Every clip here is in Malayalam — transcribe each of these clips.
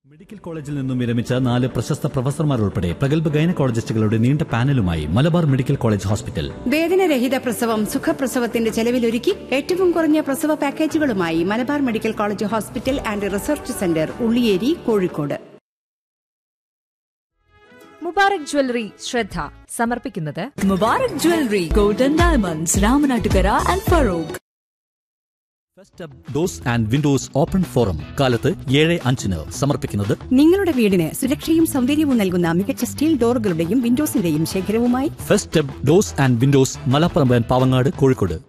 മെഡിക്കൽ കോളേജിൽ നിന്നും വിരമിച്ച നാല് പ്രശസ്ത പ്രൊഫസർമാർ ഉൾപ്പെടെ പ്രഗത്ഭ ഗൈനക്കോളജിസ്റ്റുകളുടെ നീണ്ട പാനലുമായി മലബാർ മെഡിക്കൽ കോളേജ് ഹോസ്പിറ്റൽ വേദനരഹിത പ്രസവം സുഖപ്രസവത്തിന്റെ ചെലവിലൊരുക്കി ഏറ്റവും കുറഞ്ഞ പ്രസവ പാക്കേജുകളുമായി Malabar medical college hospital and research centre Ulliyeri Kozhikode Mubarak jewellery ശ്രദ്ധ സമർപ്പിക്കുന്നത് Mubarak Jewelry, Golden Diamonds, Ramanattukara and Farouk. First up doors and windows open from കാലത്ത് ഏഴ് അഞ്ചിന് സമർപ്പിക്കുന്നത് നിങ്ങളുടെ വീടിന് സുരക്ഷയും സൗന്ദര്യവും നൽകുന്ന മികച്ച സ്റ്റീൽ ഡോറുകളുടെയും വിൻഡോസിന്റെയും ശേഖരവുമായി first up doors and windows Malappuram Pavangad Kozhikode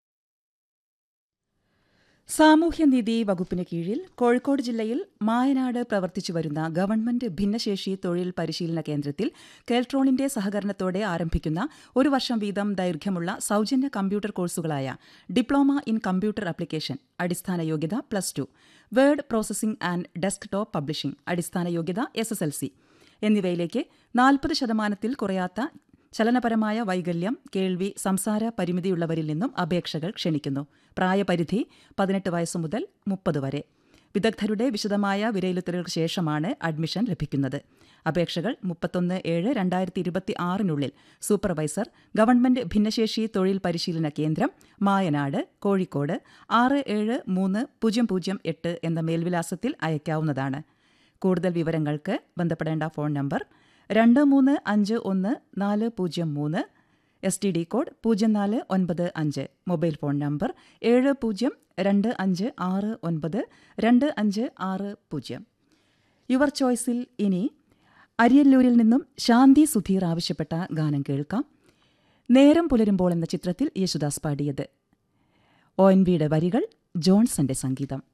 സാമൂഹ്യനീതി വകുപ്പിന് കീഴിൽ കോഴിക്കോട് ജില്ലയിൽ മായനാട് പ്രവർത്തിച്ചു വരുന്ന ഗവൺമെന്റ് ഭിന്നശേഷി തൊഴിൽ പരിശീലന കേന്ദ്രത്തിൽ കെൽട്രോണിന്റെ സഹകരണത്തോടെ ആരംഭിക്കുന്ന ഒരു വർഷം വീതം ദൈർഘ്യമുള്ള സൗജന്യ കമ്പ്യൂട്ടർ കോഴ്സുകളായ ഡിപ്ലോമ ഇൻ കമ്പ്യൂട്ടർ ആപ്ലിക്കേഷൻ അടിസ്ഥാന യോഗ്യത plus two word processing and desktop publishing അടിസ്ഥാന യോഗ്യത എസ് എസ് എൽ സി എന്നിവയിലേക്ക് നാൽപ്പത് ശതമാനത്തിൽ കുറയാത്ത ചലനപരമായ വൈകല്യം കേൾവി സംസാര പരിമിതിയുള്ളവരിൽ നിന്നും അപേക്ഷകൾ ക്ഷണിക്കുന്നു പ്രായപരിധി പതിനെട്ട് വയസ്സു മുതൽ മുപ്പത് വരെ വിദഗ്ധരുടെ വിശദമായ വിലയിരുത്തലുകൾക്ക് ശേഷമാണ് അഡ്മിഷൻ ലഭിക്കുന്നത് അപേക്ഷകൾ മുപ്പത്തൊന്ന് ഏഴ് രണ്ടായിരത്തി ഇരുപത്തി ആറിനുള്ളിൽ സൂപ്പർവൈസർ ഗവൺമെന്റ് ഭിന്നശേഷി തൊഴിൽ പരിശീലന കേന്ദ്രം മായനാട് കോഴിക്കോട് ആറ് ഏഴ് മൂന്ന് പൂജ്യം പൂജ്യം എട്ട് എന്ന മേൽവിലാസത്തിൽ അയക്കാവുന്നതാണ് കൂടുതൽ വിവരങ്ങൾക്ക് ബന്ധപ്പെടേണ്ട ഫോൺ നമ്പർ രണ്ട് മൂന്ന് അഞ്ച് ഒന്ന് നാല് പൂജ്യം മൂന്ന് എസ് ടി ഡി കോഡ് പൂജ്യം നാല് ഒൻപത് അഞ്ച് മൊബൈൽ ഫോൺ നമ്പർ ഏഴ് പൂജ്യം രണ്ട് അഞ്ച് ആറ് ഒൻപത് രണ്ട് അഞ്ച് ആറ് പൂജ്യം യുവർ ചോയ്സിൽ ഇനി അരിയല്ലൂരിൽ നിന്നും ശാന്തി സുധീർ ആവശ്യപ്പെട്ട ഗാനം കേൾക്കാം നേരം പുലരുമ്പോൾ എന്ന ചിത്രത്തിൽ യേശുദാസ് പാടിയത് ഒ എൻ വിയുടെ വരികൾ ജോൺസന്റെ സംഗീതം